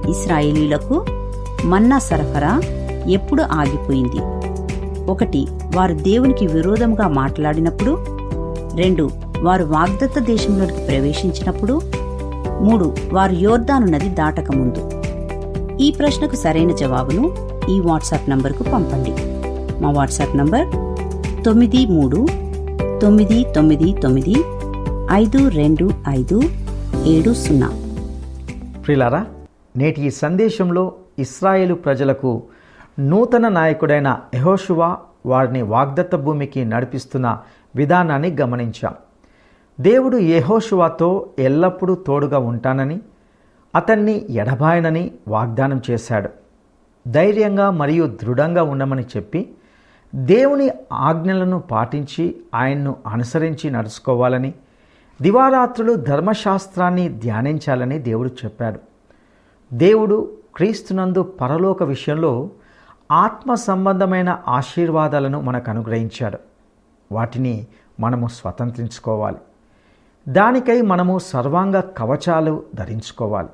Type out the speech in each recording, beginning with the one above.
ఇస్రాయేలీలకు మన్నా సరఫరా ఎప్పుడు ఆగిపోయింది ఒకటి వారు దేవునికి విరోధంగా మాట్లాడినప్పుడు రెండు వారు వాగ్దత్త దేశంలోకి ప్రవేశించినప్పుడు మూడు వారు యోర్దాను నది దాటకముందు ఈ ప్రశ్నకు సరైన జవాబును ఈ వాట్సాప్ నంబర్కు పంపండి మా వాట్సాప్ నంబర్ తొమ్మిది మూడు తొమ్మిది తొమ్మిది తొమ్మిది ఐదు రెండు ఐదు ఏడు సున్నా ప్రిలారా నేటి ఈ సందేశంలో ఇస్రాయేలు ప్రజలకు నూతన నాయకుడైన యెహోషువా వారిని వాగ్దత్త భూమికి నడిపిస్తున్న విధానాన్ని గమనించాం దేవుడు యెహోషువాతో ఎల్లప్పుడూ తోడుగా ఉంటానని అతన్ని ఎడబాయనని వాగ్దానం చేశాడు ధైర్యంగా మరియు దృఢంగా ఉండమని చెప్పి దేవుని ఆజ్ఞలను పాటించి ఆయన్ను అనుసరించి నడుచుకోవాలని దివారాత్రులు ధర్మశాస్త్రాన్ని ధ్యానించాలని దేవుడు చెప్పాడు దేవుడు క్రీస్తునందు పరలోక విషయంలో ఆత్మ సంబంధమైన ఆశీర్వాదాలను మనకు అనుగ్రహించాడు వాటిని మనము స్వతంత్రించుకోవాలి దానికై మనము సర్వాంగ కవచాలు ధరించుకోవాలి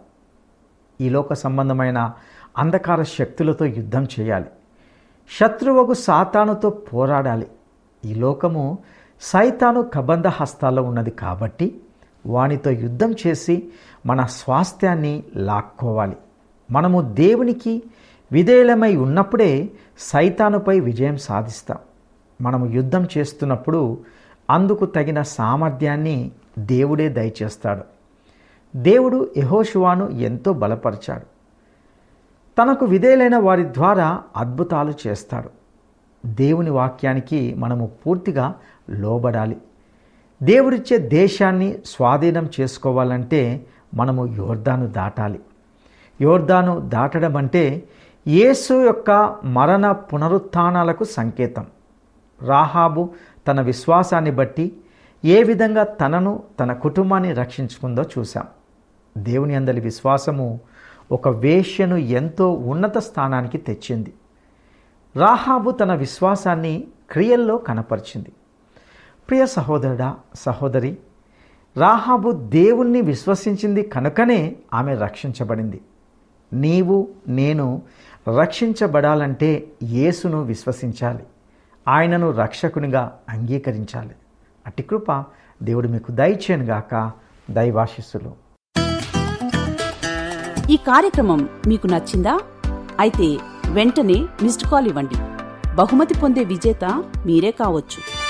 ఈ లోక సంబంధమైన అంధకార శక్తులతో యుద్ధం చేయాలి శత్రువుకు సాతానుతో పోరాడాలి ఈ లోకము సైతాను కబంధ హస్తాల్లో ఉన్నది కాబట్టి వానితో యుద్ధం చేసి మన స్వాస్థ్యాన్ని లాక్కోవాలి మనము దేవునికి విధేయులమై ఉన్నప్పుడే సైతానుపై విజయం సాధిస్తాం మనము యుద్ధం చేస్తున్నప్పుడు అందుకు తగిన సామర్థ్యాన్ని దేవుడే దయచేస్తాడు దేవుడు యహోశువాను ఎంతో బలపరిచాడు తనకు విధేయులైన వారి ద్వారా అద్భుతాలు చేస్తాడు దేవుని వాక్యానికి మనము పూర్తిగా లోబడాలి దేవుడిచ్చే దేశాన్ని స్వాధీనం చేసుకోవాలంటే మనము యోర్దాను దాటాలి యోర్దాను దాటడం అంటే యేసు యొక్క మరణ పునరుత్థానాలకు సంకేతం రాహాబు తన విశ్వాసాన్ని బట్టి ఏ విధంగా తనను తన కుటుంబాన్ని రక్షించుకుందో చూశాం దేవుని అందరి విశ్వాసము ఒక వేశ్యను ఎంతో ఉన్నత స్థానానికి తెచ్చింది రాహాబు తన విశ్వాసాన్ని క్రియల్లో కనపరిచింది ప్రియ సహోదరుడా సహోదరి రాహాబు దేవుణ్ణి విశ్వసించింది కనుకనే ఆమె రక్షించబడింది నీవు నేను రక్షించబడాలంటే యేసును విశ్వసించాలి ఆయనను రక్షకునిగా అంగీకరించాలి అట్టి కృప దేవుడు మీకు దయచేయనుగాక దైవాశిస్సులు ఈ కార్యక్రమం మీకు నచ్చిందా అయితే వెంటనే మిస్డ్ కాల్ ఇవ్వండి బహుమతి పొందే విజేత మీరే కావచ్చు